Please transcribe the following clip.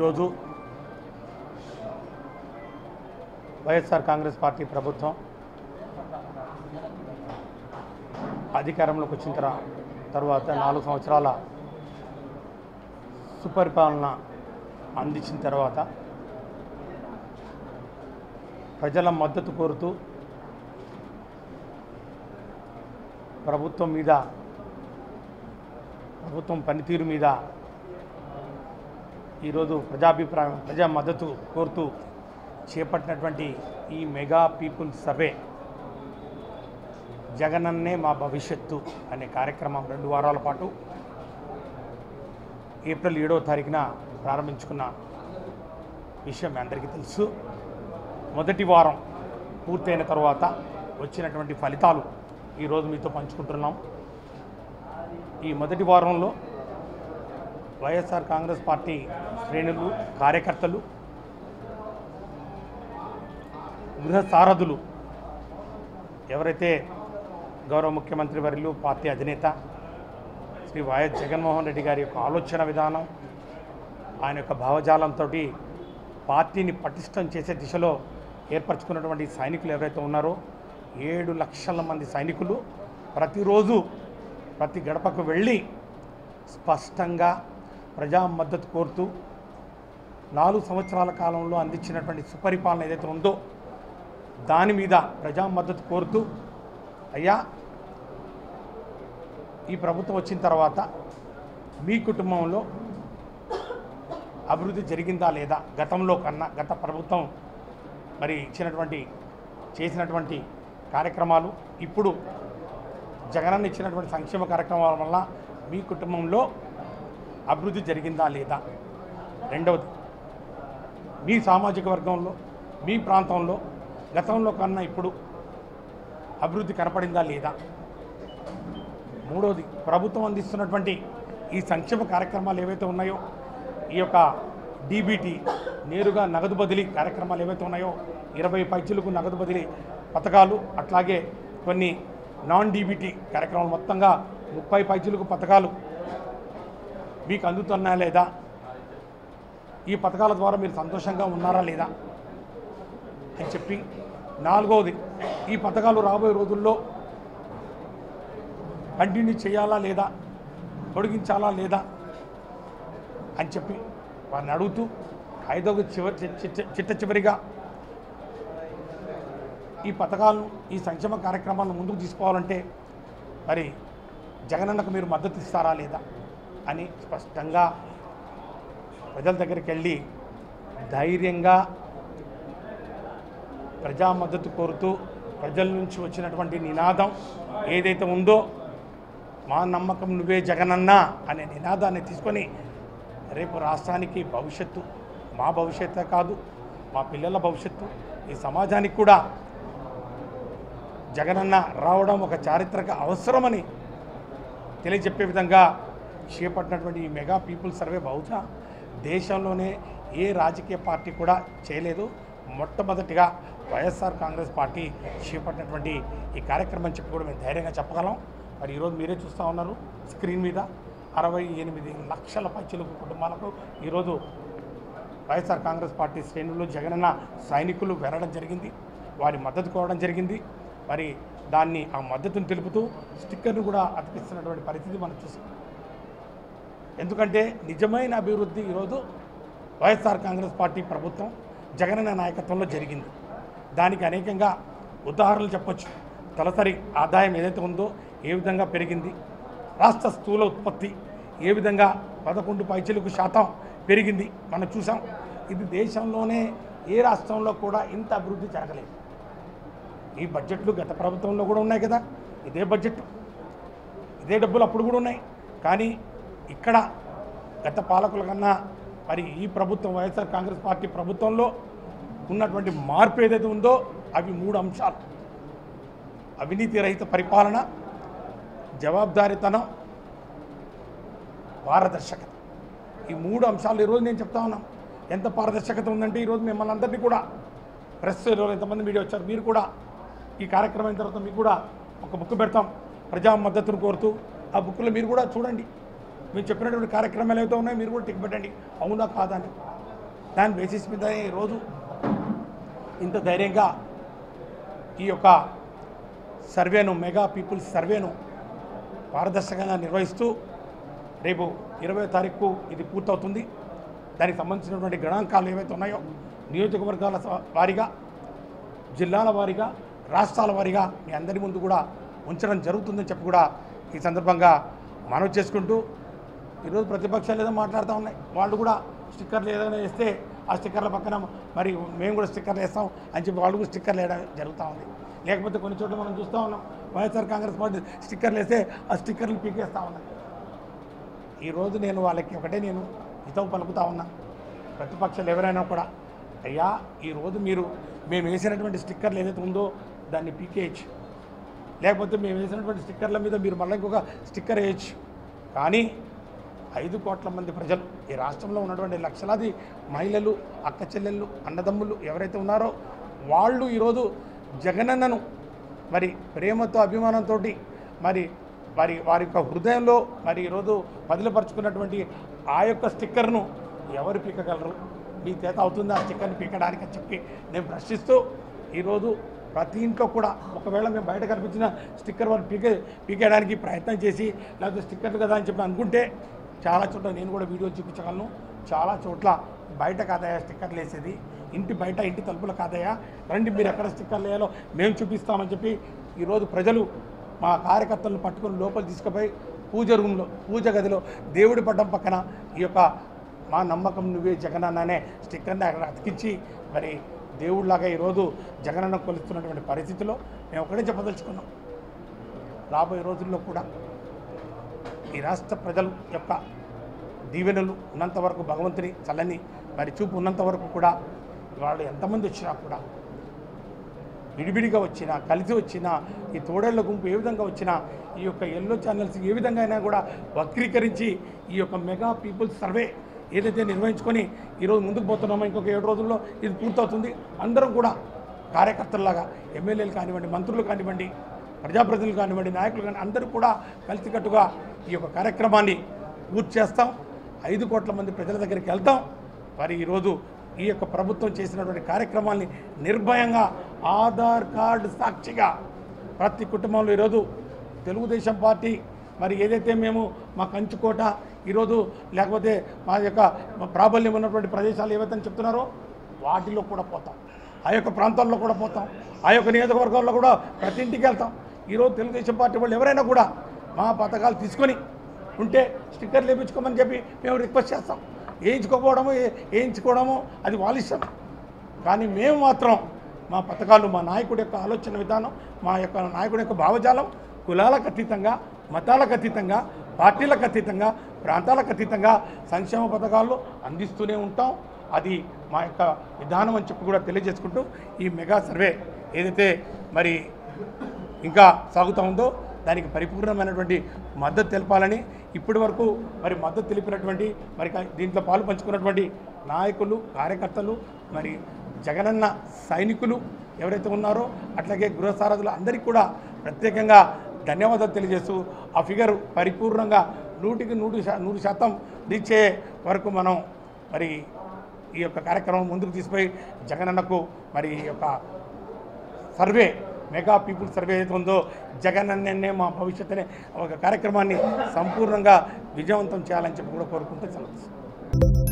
ఈరోజు వైఎస్ఆర్ కాంగ్రెస్ పార్టీ ప్రభుత్వం అధికారంలోకి వచ్చిన తర- తర్వాత నాలుగు సంవత్సరాల సుపరిపాలన అందించిన తర్వాత ప్రజల మద్దతు కోరుతూ ప్రభుత్వం మీద ప్రభుత్వం పనితీరు మీద ఈరోజు ప్రజాభిప్రాయం ప్రజా మద్దతు కోరుతూ చేపట్టినటువంటి ఈ మెగా పీపుల్ సర్వే జగనన్నే మా భవిష్యత్తు అనే కార్యక్రమం రెండు వారాల పాటు ఏప్రిల్ ఏడవ తారీఖున ప్రారంభించుకున్న విషయం మీ అందరికీ తెలుసు మొదటి వారం పూర్తయిన తర్వాత వచ్చినటువంటి ఫలితాలు ఈరోజు మీతో పంచుకుంటున్నాం ఈ మొదటి వారంలో వైఎస్ఆర్ కాంగ్రెస్ పార్టీ శ్రేణులు కార్యకర్తలు గృహ సారథులు ఎవరైతే గౌరవ ముఖ్యమంత్రి వర్యులు పార్టీ అధినేత శ్రీ వైఎస్ జగన్మోహన్ రెడ్డి గారి యొక్క ఆలోచన విధానం ఆయన యొక్క భావజాలంతో పార్టీని పటిష్టం చేసే దిశలో ఏర్పరచుకున్నటువంటి సైనికులు ఎవరైతే ఉన్నారో ఏడు లక్షల మంది సైనికులు ప్రతిరోజు ప్రతి గడపకు వెళ్ళి స్పష్టంగా ప్రజా మద్దతు కోరుతూ నాలుగు సంవత్సరాల కాలంలో అందించినటువంటి సుపరిపాలన ఏదైతే ఉందో దాని మీద ప్రజా మద్దతు కోరుతూ అయ్యా ఈ ప్రభుత్వం వచ్చిన తర్వాత మీ కుటుంబంలో అభివృద్ధి జరిగిందా లేదా గతంలో కన్నా గత ప్రభుత్వం మరి ఇచ్చినటువంటి చేసినటువంటి కార్యక్రమాలు ఇప్పుడు జగనన్న ఇచ్చినటువంటి సంక్షేమ కార్యక్రమాల వల్ల మీ కుటుంబంలో అభివృద్ధి జరిగిందా లేదా రెండవది మీ సామాజిక వర్గంలో మీ ప్రాంతంలో గతంలో కన్నా ఇప్పుడు అభివృద్ధి కనపడిందా లేదా మూడవది ప్రభుత్వం అందిస్తున్నటువంటి ఈ సంక్షేమ కార్యక్రమాలు ఏవైతే ఉన్నాయో ఈ యొక్క డీబీటీ నేరుగా నగదు బదిలీ కార్యక్రమాలు ఏవైతే ఉన్నాయో ఇరవై పైచులకు నగదు బదిలీ పథకాలు అట్లాగే కొన్ని నాన్ డీబీటీ కార్యక్రమాలు మొత్తంగా ముప్పై పైచులకు పథకాలు మీకు అందుతున్నాయా లేదా ఈ పథకాల ద్వారా మీరు సంతోషంగా ఉన్నారా లేదా అని చెప్పి నాలుగవది ఈ పథకాలు రాబోయే రోజుల్లో కంటిన్యూ చేయాలా లేదా పొడిగించాలా లేదా అని చెప్పి వారిని అడుగుతూ ఐదవ చివరి చి- చి- చిట్ట చివరిగా ఈ పథకాలను ఈ సంక్షేమ కార్యక్రమాలను ముందుకు తీసుకోవాలంటే మరి జగనన్నకు మీరు మద్దతు ఇస్తారా లేదా అని స్పష్టంగా ప్రజల దగ్గరికి వెళ్ళి ధైర్యంగా ప్రజా మద్దతు కోరుతూ ప్రజల నుంచి వచ్చినటువంటి నినాదం ఏదైతే ఉందో మా నమ్మకం నువ్వే జగనన్నా అనే నినాదాన్ని తీసుకొని రేపు రాష్ట్రానికి భవిష్యత్తు మా భవిష్యత్తే కాదు మా పిల్లల భవిష్యత్తు ఈ సమాజానికి కూడా జగనన్న రావడం ఒక చారిత్రక అవసరమని తెలియజెప్పే విధంగా చేపట్టినటువంటి ఈ మెగా పీపుల్ సర్వే బహుశా దేశంలోనే ఏ రాజకీయ పార్టీ కూడా చేయలేదు మొట్టమొదటిగా వైఎస్ఆర్ కాంగ్రెస్ పార్టీ చేపట్టినటువంటి ఈ కార్యక్రమం చెప్పి కూడా మేము ధైర్యంగా చెప్పగలం మరి ఈరోజు మీరే చూస్తూ ఉన్నారు స్క్రీన్ మీద అరవై ఎనిమిది లక్షల పైచిలుకు కుటుంబాలకు ఈరోజు వైఎస్ఆర్ కాంగ్రెస్ పార్టీ శ్రేణులు జగనన్న సైనికులు వెళ్ళడం జరిగింది వారి మద్దతు కోవడం జరిగింది మరి దాన్ని ఆ మద్దతును తెలుపుతూ స్టిక్కర్ను కూడా అతికిస్తున్నటువంటి పరిస్థితి మనం చూసాం ఎందుకంటే నిజమైన అభివృద్ధి ఈరోజు వైఎస్ఆర్ కాంగ్రెస్ పార్టీ ప్రభుత్వం జగనన్న నాయకత్వంలో జరిగింది దానికి అనేకంగా ఉదాహరణలు చెప్పొచ్చు తలసరి ఆదాయం ఏదైతే ఉందో ఏ విధంగా పెరిగింది రాష్ట్ర స్థూల ఉత్పత్తి ఏ విధంగా పదకొండు పైచలకు శాతం పెరిగింది మనం చూసాం ఇది దేశంలోనే ఏ రాష్ట్రంలో కూడా ఇంత అభివృద్ధి జరగలేదు ఈ బడ్జెట్లు గత ప్రభుత్వంలో కూడా ఉన్నాయి కదా ఇదే బడ్జెట్ ఇదే డబ్బులు అప్పుడు కూడా ఉన్నాయి కానీ ఇక్కడ గత పాలకుల కన్నా మరి ఈ ప్రభుత్వం వైఎస్ఆర్ కాంగ్రెస్ పార్టీ ప్రభుత్వంలో ఉన్నటువంటి మార్పు ఏదైతే ఉందో అవి మూడు అంశాలు అవినీతి రహిత పరిపాలన జవాబుదారీతనం పారదర్శకత ఈ మూడు అంశాలు ఈరోజు నేను చెప్తా ఉన్నాను ఎంత పారదర్శకత ఉందంటే ఈరోజు మిమ్మల్ని అందరినీ కూడా ప్రెస్ ఈరోజు ఎంతమంది మీడియా వచ్చారు మీరు కూడా ఈ కార్యక్రమం అయిన తర్వాత మీకు కూడా ఒక బుక్ పెడతాం ప్రజా మద్దతును కోరుతూ ఆ బుక్లో మీరు కూడా చూడండి మీరు చెప్పినటువంటి కార్యక్రమాలు ఏవైతే ఉన్నాయో మీరు కూడా టిక్ పెట్టండి అవునా కాదా అని దాని బేసిస్ మీద ఈరోజు ఇంత ధైర్యంగా ఈ యొక్క సర్వేను మెగా పీపుల్స్ సర్వేను పారదర్శకంగా నిర్వహిస్తూ రేపు ఇరవై తారీఖు ఇది పూర్తవుతుంది దానికి సంబంధించినటువంటి గణాంకాలు ఏవైతే ఉన్నాయో నియోజకవర్గాల స- వారీగా జిల్లాల వారీగా రాష్ట్రాల వారీగా మీ అందరి ముందు కూడా ఉంచడం జరుగుతుందని చెప్పి కూడా ఈ సందర్భంగా మనవి చేసుకుంటూ ఈరోజు ప్రతిపక్షాలు ఏదో మాట్లాడుతూ ఉన్నాయి వాళ్ళు కూడా స్టిక్కర్లు ఏదైనా వేస్తే ఆ స్టిక్కర్ల పక్కన మరి మేము కూడా స్టిక్కర్లు వేస్తాం అని చెప్పి వాళ్ళు కూడా స్టిక్కర్లు వేయడం జరుగుతూ ఉంది లేకపోతే కొన్ని చోట్ల మనం చూస్తూ ఉన్నాం వైఎస్ఆర్ కాంగ్రెస్ పార్టీ స్టిక్కర్లు వేస్తే ఆ స్టిక్కర్లు పీకేస్తూ ఉన్నాయి ఈరోజు నేను వాళ్ళకి ఒకటే నేను హితవు పలుకుతా ఉన్నా ప్రతిపక్షాలు ఎవరైనా కూడా అయ్యా ఈరోజు మీరు మేము వేసినటువంటి స్టిక్కర్లు ఏదైతే ఉందో దాన్ని పీకేయచ్చు లేకపోతే మేము వేసినటువంటి స్టిక్కర్ల మీద మీరు మళ్ళీ ఇంకొక స్టిక్కర్ వేయచ్చు కానీ ఐదు కోట్ల మంది ప్రజలు ఈ రాష్ట్రంలో ఉన్నటువంటి లక్షలాది మహిళలు అక్క చెల్లెళ్ళు అన్నదమ్ములు ఎవరైతే ఉన్నారో వాళ్ళు ఈరోజు జగనన్నను మరి ప్రేమతో అభిమానంతో మరి వారి వారి యొక్క హృదయంలో మరి ఈరోజు పదిలపరుచుకున్నటువంటి ఆ యొక్క స్టిక్కర్ను ఎవరు పీకగలరు మీ చేత అవుతుంది ఆ స్టిక్కర్ని పీకడానికి అని చెప్పి నేను ప్రశ్నిస్తూ ఈరోజు ప్రతి ఇంట్లో కూడా ఒకవేళ మేము బయట కనిపించిన స్టిక్కర్ వాళ్ళు పీకే పీకేయడానికి ప్రయత్నం చేసి లేకపోతే స్టిక్కర్లు కదా అని చెప్పి అనుకుంటే చాలా చోట్ల నేను కూడా వీడియో చూపించగలను చాలా చోట్ల బయట కాదయా స్టిక్కర్లు వేసేది ఇంటి బయట ఇంటి తలుపుల కాదయా రండి మీరు ఎక్కడ స్టిక్కర్లు వేయాలో మేము చూపిస్తామని చెప్పి ఈరోజు ప్రజలు మా కార్యకర్తలను పట్టుకొని లోపల తీసుకుపోయి పూజ రూమ్లో పూజ గదిలో దేవుడి పట్టం పక్కన ఈ యొక్క మా నమ్మకం నువ్వే జగనన్న అనే స్టిక్కర్ని అక్కడ అతికించి మరి దేవుడిలాగా ఈరోజు జగనన్న కొలుస్తున్నటువంటి పరిస్థితిలో మేము ఒకటే చెప్పదలుచుకున్నాం రాబోయే రోజుల్లో కూడా ఈ రాష్ట్ర ప్రజల యొక్క దీవెనలు ఉన్నంత వరకు భగవంతుని చల్లని మరి చూపు ఉన్నంత వరకు కూడా వాళ్ళు ఎంతమంది వచ్చినా కూడా విడివిడిగా వచ్చినా కలిసి వచ్చినా ఈ తోడేళ్ల గుంపు ఏ విధంగా వచ్చినా ఈ యొక్క ఎల్లో ఛానల్స్ ఏ విధంగా అయినా కూడా వక్రీకరించి ఈ యొక్క మెగా పీపుల్స్ సర్వే ఏదైతే నిర్వహించుకొని ఈరోజు ముందుకు పోతున్నామో ఇంకొక ఏడు రోజుల్లో ఇది పూర్తవుతుంది అందరం కూడా కార్యకర్తల్లాగా ఎమ్మెల్యేలు కానివ్వండి మంత్రులు కానివ్వండి ప్రజాప్రతినిధులు కానివ్వండి నాయకులు కానీ అందరూ కూడా కలిసికట్టుగా ఈ యొక్క కార్యక్రమాన్ని పూర్తి చేస్తాం ఐదు కోట్ల మంది ప్రజల దగ్గరికి వెళ్తాం మరి ఈరోజు ఈ యొక్క ప్రభుత్వం చేసినటువంటి కార్యక్రమాల్ని నిర్భయంగా ఆధార్ కార్డు సాక్షిగా ప్రతి కుటుంబంలో ఈరోజు తెలుగుదేశం పార్టీ మరి ఏదైతే మేము మా కంచుకోట ఈరోజు లేకపోతే మా యొక్క ప్రాబల్యం ఉన్నటువంటి ప్రదేశాలు ఏవైతే చెప్తున్నారో వాటిలో కూడా పోతాం ఆ యొక్క ప్రాంతాల్లో కూడా పోతాం ఆ యొక్క నియోజకవర్గాల్లో కూడా ప్రతి ఇంటికి వెళ్తాం ఈరోజు తెలుగుదేశం పార్టీ వాళ్ళు ఎవరైనా కూడా మా పథకాలు తీసుకొని ఉంటే స్టిక్కర్లు వేయించుకోమని చెప్పి మేము రిక్వెస్ట్ చేస్తాం వేయించుకోకపోవడము ఏ- వేయించుకోవడము అది వాళ్ళ ఇష్టం కానీ మేము మాత్రం మా పథకాలు మా నాయకుడి యొక్క ఆలోచన విధానం మా యొక్క నాయకుడి యొక్క భావజాలం కులాలకు అతీతంగా మతాలకు అతీతంగా పార్టీలకు అతీతంగా ప్రాంతాలకు అతీతంగా సంక్షేమ పథకాలు అందిస్తూనే ఉంటాం అది మా యొక్క విధానం అని చెప్పి కూడా తెలియజేసుకుంటూ ఈ మెగా సర్వే ఏదైతే మరి ఇంకా సాగుతూ ఉందో దానికి పరిపూర్ణమైనటువంటి మద్దతు తెలపాలని ఇప్పటి వరకు మరి మద్దతు తెలిపినటువంటి మరి కా- దీంట్లో పాలు పంచుకున్నటువంటి నాయకులు కార్యకర్తలు మరి జగనన్న సైనికులు ఎవరైతే ఉన్నారో అట్లాగే గృహసారథులు అందరికీ కూడా ప్రత్యేకంగా ధన్యవాదాలు తెలియజేస్తూ ఆ ఫిగర్ పరిపూర్ణంగా నూటికి నూరు శా నూరు శాతం రీచ్ అయ్యే వరకు మనం మరి ఈ యొక్క కార్యక్రమం ముందుకు తీసుకుపోయి జగనన్నకు మరి ఈ యొక్క సర్వే మెగా పీపుల్ సర్వే ఏదైతే ఉందో జగన్ అన్నే మా భవిష్యత్ అనే ఒక కార్యక్రమాన్ని సంపూర్ణంగా విజయవంతం చేయాలని చెప్పి కూడా కోరుకుంటూ సెలవు